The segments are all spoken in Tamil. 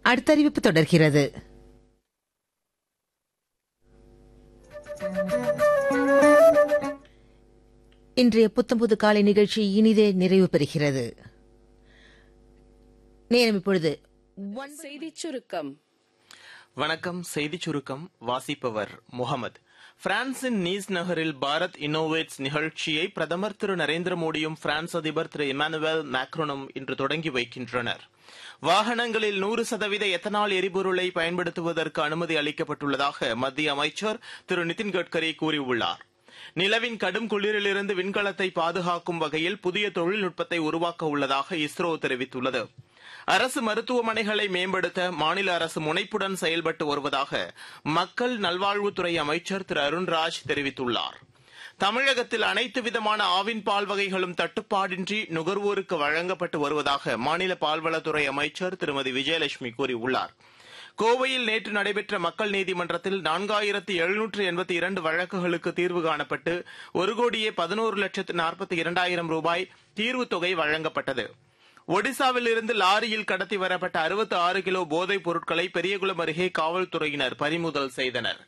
அடுத்த அறிவிப்பு தொடர்கிறது இன்றைய புத்தம்புது காலை நிகழ்ச்சி இனிதே நிறைவு பெறுகிறது நேரம் இப்பொழுது செய்திச் சுருக்கம் வணக்கம் செய்திச் சுருக்கம் வாசிப்பவர் முகமது பிரான்சின் நீஸ் நகரில் பாரத் இன்னோவேட்ஸ் நிகழ்ச்சியை பிரதமர் திரு நரேந்திர மோடியும் பிரான்ஸ் அதிபர் திரு இமானுவேல் மேக்ரோனும் இன்று தொடங்கி வைக்கின்றனர் வாகனங்களில் நூறு சதவீத எத்தனால் எரிபொருளை பயன்படுத்துவதற்கு அனுமதி அளிக்கப்பட்டுள்ளதாக மத்திய அமைச்சர் திரு நிதின் கட்கரி கூறியுள்ளார் நிலவின் கடும் குளிரிலிருந்து விண்கலத்தை பாதுகாக்கும் வகையில் புதிய தொழில்நுட்பத்தை உருவாக்க உள்ளதாக இஸ்ரோ தெரிவித்துள்ளது அரசு மருத்துவமனைகளை மேம்படுத்த மாநில அரசு முனைப்புடன் செயல்பட்டு வருவதாக மக்கள் நல்வாழ்வுத்துறை அமைச்சர் திரு அருண்ராஜ் தெரிவித்துள்ளார் தமிழகத்தில் அனைத்து விதமான ஆவின் பால் வகைகளும் தட்டுப்பாடின்றி நுகர்வோருக்கு வழங்கப்பட்டு வருவதாக மாநில பால்வளத்துறை அமைச்சர் திருமதி விஜயலட்சுமி கூறியுள்ளார் கோவையில் நேற்று நடைபெற்ற மக்கள் நீதிமன்றத்தில் நான்காயிரத்து எழுநூற்று எண்பத்தி இரண்டு வழக்குகளுக்கு தீர்வு காணப்பட்டு ஒரு கோடியே பதினோரு லட்சத்து நாற்பத்தி இரண்டாயிரம் ரூபாய் தீர்வுத் தொகை வழங்கப்பட்டது ஒடிசாவில் இருந்து லாரியில் கடத்தி வரப்பட்ட அறுபத்தி ஆறு கிலோ போதைப் பொருட்களை பெரியகுளம் அருகே காவல்துறையினர் பறிமுதல் செய்தனர்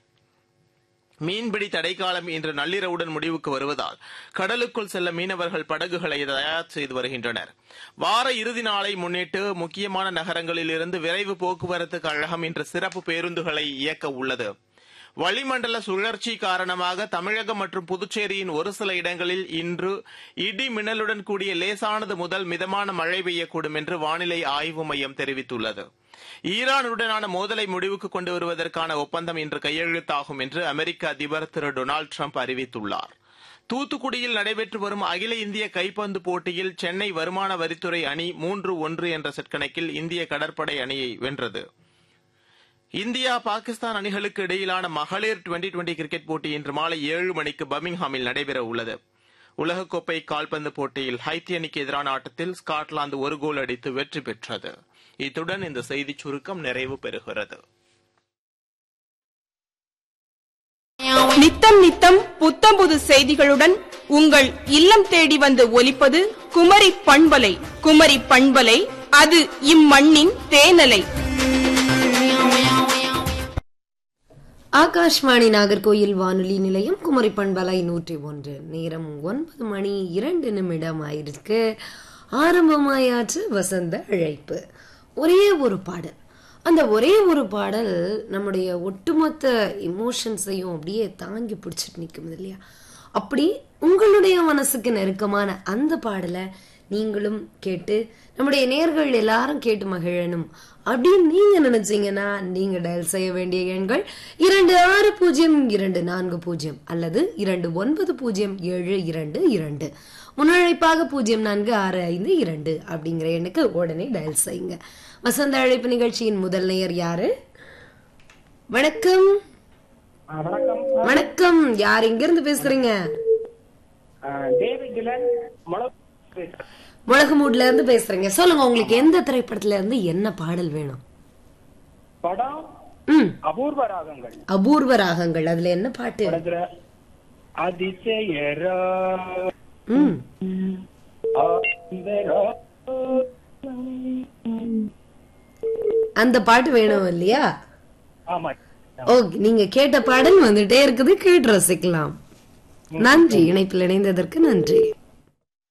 மீன்பிடி தடைக்காலம் இன்று நள்ளிரவுடன் முடிவுக்கு வருவதால் கடலுக்குள் செல்ல மீனவர்கள் படகுகளை தயார் செய்து வருகின்றனர் வார இறுதி நாளை முன்னிட்டு முக்கியமான நகரங்களில் இருந்து விரைவு போக்குவரத்து கழகம் இன்று சிறப்பு பேருந்துகளை இயக்க உள்ளது வளிமண்டல சுழற்சி காரணமாக தமிழகம் மற்றும் புதுச்சேரியின் ஒரு சில இடங்களில் இன்று இடி மின்னலுடன் கூடிய லேசானது முதல் மிதமான மழை பெய்யக்கூடும் என்று வானிலை ஆய்வு மையம் தெரிவித்துள்ளது ஈரானுடனான மோதலை முடிவுக்கு கொண்டு வருவதற்கான ஒப்பந்தம் இன்று கையெழுத்தாகும் என்று அமெரிக்க அதிபர் திரு டொனால்டு ட்ரம்ப் அறிவித்துள்ளார் தூத்துக்குடியில் நடைபெற்று வரும் அகில இந்திய கைப்பந்து போட்டியில் சென்னை வருமான வரித்துறை அணி மூன்று ஒன்று என்ற செட் கணக்கில் இந்திய கடற்படை அணியை வென்றது இந்தியா பாகிஸ்தான் அணிகளுக்கு இடையிலான மகளிர் டுவெண்டி டுவெண்டி கிரிக்கெட் போட்டி இன்று மாலை ஏழு மணிக்கு பர்மிங்ஹாமில் நடைபெற உள்ளது உலகக்கோப்பை கால்பந்து போட்டியில் ஹைத்தி அணிக்கு எதிரான ஆட்டத்தில் ஸ்காட்லாந்து ஒரு கோல் அடித்து வெற்றி பெற்றது இத்துடன் இந்த செய்திச் சுருக்கம் நிறைவு பெறுகிறது நித்தம் நித்தம் புத்தம் புது செய்திகளுடன் உங்கள் இல்லம் தேடி வந்து ஒலிப்பது குமரி பண்பலை குமரி பண்பலை அது இம்மண்ணின் தேனலை ஆகாஷ்வாணி நாகர்கோயில் வானொலி நிலையம் குமரி பண்பலை நூற்றி ஒன்று நேரம் ஒன்பது மணி இரண்டு நிமிடம் ஆயிருக்கு ஆரம்பமாயாச்சு வசந்த அழைப்பு ஒரே ஒரு பாடல் அந்த ஒரே ஒரு பாடல் நம்முடைய ஒட்டுமொத்த இமோஷன்ஸையும் அப்படியே தாங்கி பிடிச்சிட்டு நிற்கும் இல்லையா அப்படி உங்களுடைய மனசுக்கு நெருக்கமான அந்த பாடலை நீங்களும் கேட்டு நம்முடைய நேர்கள் எல்லாரும் கேட்டு மகிழணும் அப்படின்னு நீங்க நினைச்சீங்கன்னா நீங்க டயல் செய்ய வேண்டிய எண்கள் இரண்டு ஆறு பூஜ்ஜியம் இரண்டு நான்கு பூஜ்ஜியம் அல்லது இரண்டு ஒன்பது பூஜ்ஜியம் ஏழு இரண்டு இரண்டு முன்னழைப்பாக பூஜ்ஜியம் நான்கு ஆறு ஐந்து இரண்டு அப்படிங்கிற எண்ணுக்கு உடனே டயல் செய்யுங்க வசந்த அழைப்பு நிகழ்ச்சியின் முதல் நேயர் யாரு வணக்கம் வணக்கம் வணக்கம் யார் எங்க இருந்து பேசுறீங்க டேவிட் டிலன் மொள- முழகுமூட்ல இருந்து பேசுறீங்க சொல்லுங்க உங்களுக்கு எந்த திரைப்படத்துல இருந்து என்ன பாடல் வேணும் படம் ம் அபூர்வ ராகங்கள் அபூர்வ ராகங்கள் அதுல என்ன பாட்டு படத்துல அதிசயரா ம் ஆந்தரா அந்த பாட்டு வேணும் இல்லையா ஆமா ஓகே நீங்க கேட்ட பாடல் வந்துட்டே இருக்குது கேட்டு ரசிக்கலாம் நன்றி இணைப்பில் இணைந்ததற்கு நன்றி